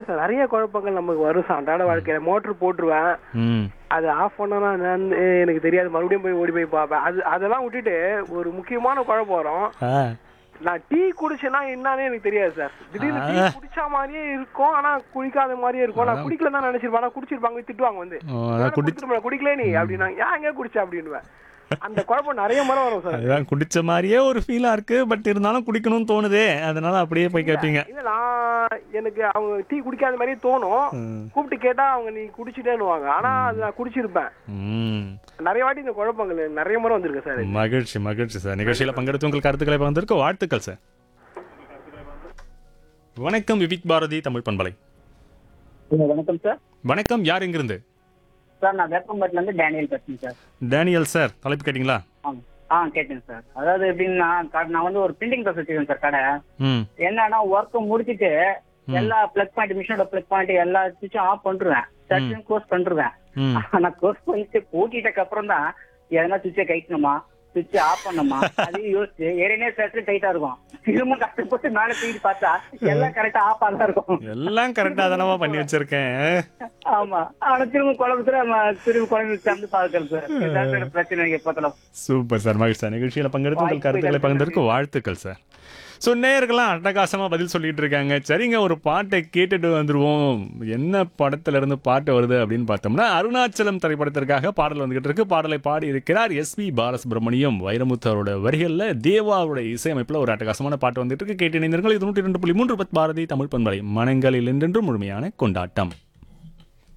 Sir நிறைய குழப்பங்கள் நமக்கு வரும் சார் அன்றாட வாழ்க்கையில மோட்டர் போட்டுருவேன் ம் அது ஆஃப் பண்ணனா என்னன்னு எனக்கு தெரியாது மறுபடியும் போய் ஓடி போய் பார்ப்பேன் அது அதெல்லாம் விட்டுட்டு ஒரு முக்கியமான குழப்பம் வரும் ஆ நான் டீ குடிச்சேன்னா என்னன்னு எனக்கு தெரியாது சார் திடீர்னு டீ குடிச்ச மாதிரியே இருக்கும் ஆனா குடிக்காத மாதிரியே இருக்கும் நான் குடிக்கல தான் நினைச்சிருப்பேன் ஆனா குடிச்சிருப்பாங்க திட்டுவாங்க வந்து ஓ, அதான் குடி குடிச்சிருப்பேன் குடிக்கல நீ அப்படின்னா ஏன் எங்க குடிச்ச அப்படின்னுவேன் அந்த குழப்பம் நிறைய முறை வரும் சார் அதுதான் குடிச்ச மாதிரியே ஒரு ஃபீலா இருக்கு பட் இருந்தாலும் குடிக்கணும்னு தோணுதே அதனால அப்படியே போய் கேட்பீங்க இல்ல நான் எனக்கு அவங்க டீ குடிக்காத மாதிரியே தோணும் ம். கூப்பிட்டு கேட்டா அவங்க நீ குடிச்சிட்டேன்னுவாங்க ஆனா அது நான் குடிச்சிருப்பேன் ம் நிறைய வாட்டி இந்த குழப்பங்கள் நிறைய முறை வந்திருக்கு சார் மகிழ்ச்சி மகிழ்ச்சி சார் நிகழ்ச்சியில் பங்கெடுத்து உங்கள் கருத்துக்களை பகிர்ந்திருக்க வாழ்த்துக்கள் சார் வணக்கம் விவிக் பாரதி தமிழ் பண்பலை வணக்கம் சார் வணக்கம் யார் எங்கிருந்து சார் நான் வேப்பம்பட்டில இருந்து டேனியல் பேசுறேன் சார் டேனியல் சார் தலைப்பு கேட்டிங்களா ஆ ஆ கேட்டேன் சார் அதாவது எப்படின்னா க- நான் வந்து ஒரு பிரிண்டிங் ப்ரெஸ் வச்சிருக்கேன் சார் கடை ம் என்னன்னா ஒர்க்கை முடிச்சிட்டு எல்லா பிளக் பாயிண்ட் மிஷினோட பிளக் பாயிண்ட் எல்லா சுவிட்சும் ஆஃப் பண்ணிருவேன் சர்ச்சும் க்ளோஸ் பண்ணிருவேன் ம் ஆனா க்ளோஸ் பண்ணிட்டு பூட்டிட்டக்கு அப்புறம் தான் எதனா சுவிட்சை கைட்டணுமா சுவிட்ச் ஆஃப் பண்ணணுமா அதையும் யோசிச்சு ஏற்கனவே சர்ச்சு டைட்டா இருக்கும் திரும்ப கஷ்டப்பட்டு மேல தூக்கிட்டு பார்த்தா எல்லாம் கரெக்டா ஆஃப் தான் இருக்கும் எல்லாம் கரெக்டாக தானமா பண்ணி வச்சிருக்கேன் ஆமா ஆனா திரும்ப குழம்புல நம்ம திரும்ப குழம்பு சேர்ந்து பாக்குறது சார் ஏதாவது பிரச்சனை எப்போத்தலாம் சூப்பர் சார் மகிழ்ச்சி சார் நிகழ்ச்சியில் பங்கெடுத்து உங்கள் கருத்துக்களை பகிர்ந்திருக்க வாழ்த்துக்கள் சார் ஸோ நேயர்கள்லாம் அட்டகாசமாக பதில் சொல்லிட்டு இருக்காங்க சரிங்க ஒரு பாட்டை கேட்டுட்டு வந்துருவோம் என்ன படத்துல இருந்து பாட்டு வருது அப்படின்னு பார்த்தோம்னா அருணாச்சலம் திரைப்படத்திற்காக பாடல் வந்துகிட்டு இருக்கு பாடலை பாடி இருக்கிறார் எஸ்பி பாலசுப்ரமணியம் வைரமுத்து அவரோட வரிகளில் தேவாவோட இசையமைப்பில் ஒரு அட்டகாசமான பாட்டு வந்துட்டு இருக்கு கேட்டு இணைந்தீர்கள் இது நூற்றி ரெண்டு புள்ளி மூன்று பத் பாரதி தமிழ் பண்பலை மனங்களில் என்றென்றும் முழுமையான கொண்டாட்டம்